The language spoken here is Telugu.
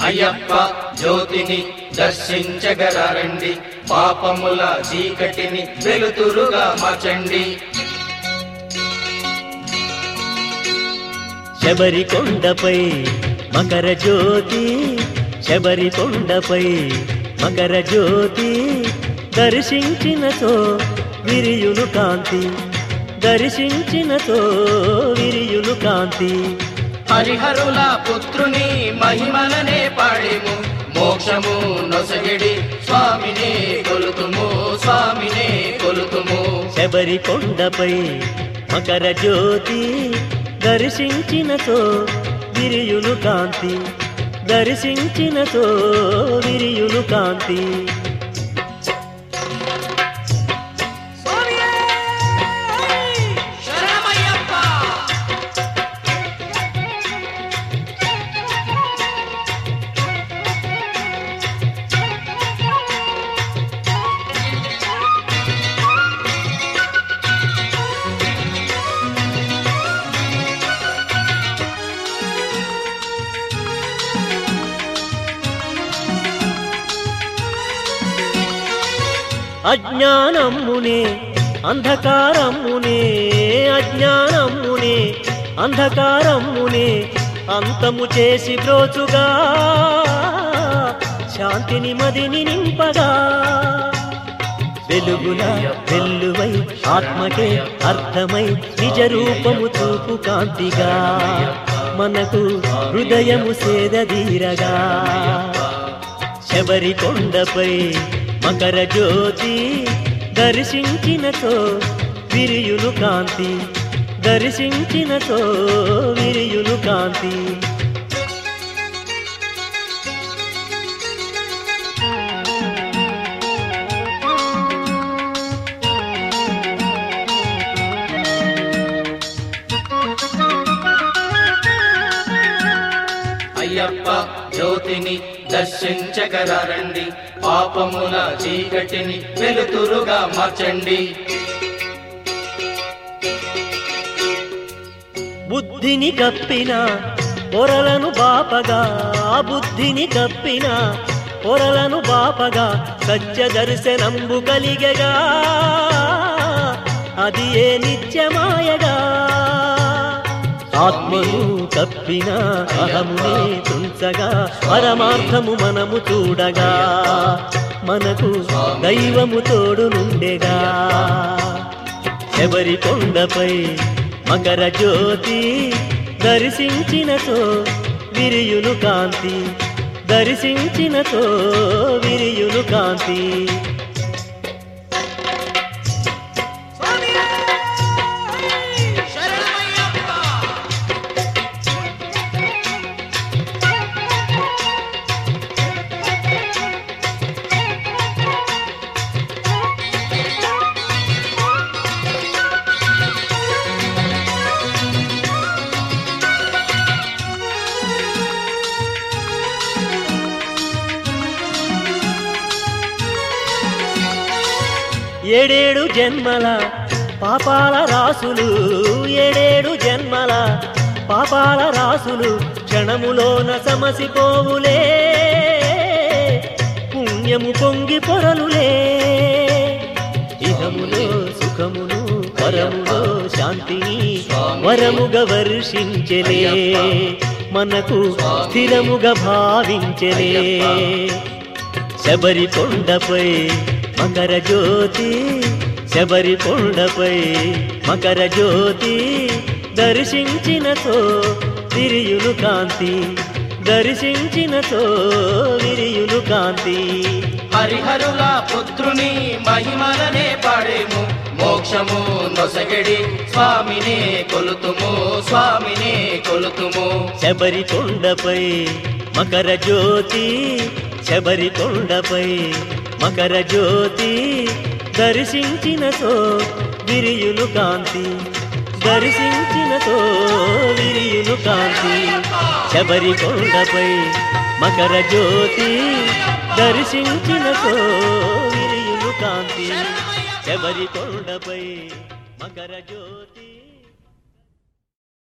అయ్యప్ప జ్యోతిని దర్శించగరండి పాపముల చీకటిని వెలుతురుగా మార్చండి శబరి కొండపై మకర జ్యోతి శబరి కొండపై మకర జ్యోతి దర్శించినతో విరియులు కాంతి దర్శించినతో విరియులు కాంతి హరిహరుల పుత్రుని మహిమలనే పాడేము మోక్షము నొసగిడి స్వామినే కొలుతుము స్వామినే కొలుతుము శబరి కొండపై మకర జ్యోతి దర్శించినతో విరియులు కాంతి దర్శించినతో విరియులు కాంతి శరణమయ్యప్ప అజ్ఞానమ్మునే అంధకారమ్మునే అజ్ఞానమ్మునే అంధకారమ్మునే అంతము చేసి బ్రోచుగా శాంతిని మదిని నింపగా వెలుగుల వెల్లువై ఆత్మకే అర్థమై నిజ రూపము చూపు కాంతిగా మనకు హృదయము సేదదీరగా శబరి కొండపై మకర జ్యోతి దర్శించినతో విరియులు కాంతి దర్శించినతో విరియులు కాంతి అయ్యప్ప జ్యోతిని దర్శించగరండి పాపముల చీకటిని వెలుతురుగా మార్చండి బుద్ధిని కప్పిన పొరలను బాపగా బుద్ధిని కప్పిన పొరలను బాపగా సత్య దర్శనంబు కలిగగా అది ఏ నిత్యమాయగా ఆత్మను కప్పిన అహమునే తుంచగా పరమార్థము మనము చూడగా మనకు దైవము తోడు నుండెగా ఎవరి కొండపై మకర జ్యోతి దర్శించినతో విరియులు కాంతి దర్శించినతో విరియులు కాంతి ఏడేడు జన్మల పాపాల రాసులు ఏడేడు జన్మల పాపాల రాసులు క్షణములోన సమసిపోవులే పుణ్యము పొంగి పొరలులే ఇహములో సుఖమును పరములో శాంతిని వరముగా వర్షించలే మనకు స్థిరముగా భావించలే శబరి కొండపై మకర జ్యోతి శబరి కొండపై మకర జ్యోతి దర్శించినతో విరియులు కాంతి దర్శించినతో విరియులు కాంతి హరిహరుల పుత్రుని మహిమలనే పాడేము మోక్షము నొసగడి స్వామినే కొలుతుము స్వామినే కొలుతుము శబరి కొండపై మకర జ్యోతి శబరి కొండపై మకర జ్యోతి దర్శించినతో విరియులు కాంతి దర్శించినతో విరియులు కాంతి శబరి కొండపై మకర జ్యోతి దర్శించినతో విరియులు కాంతి శబరి కొండపై మకర జ్యోతి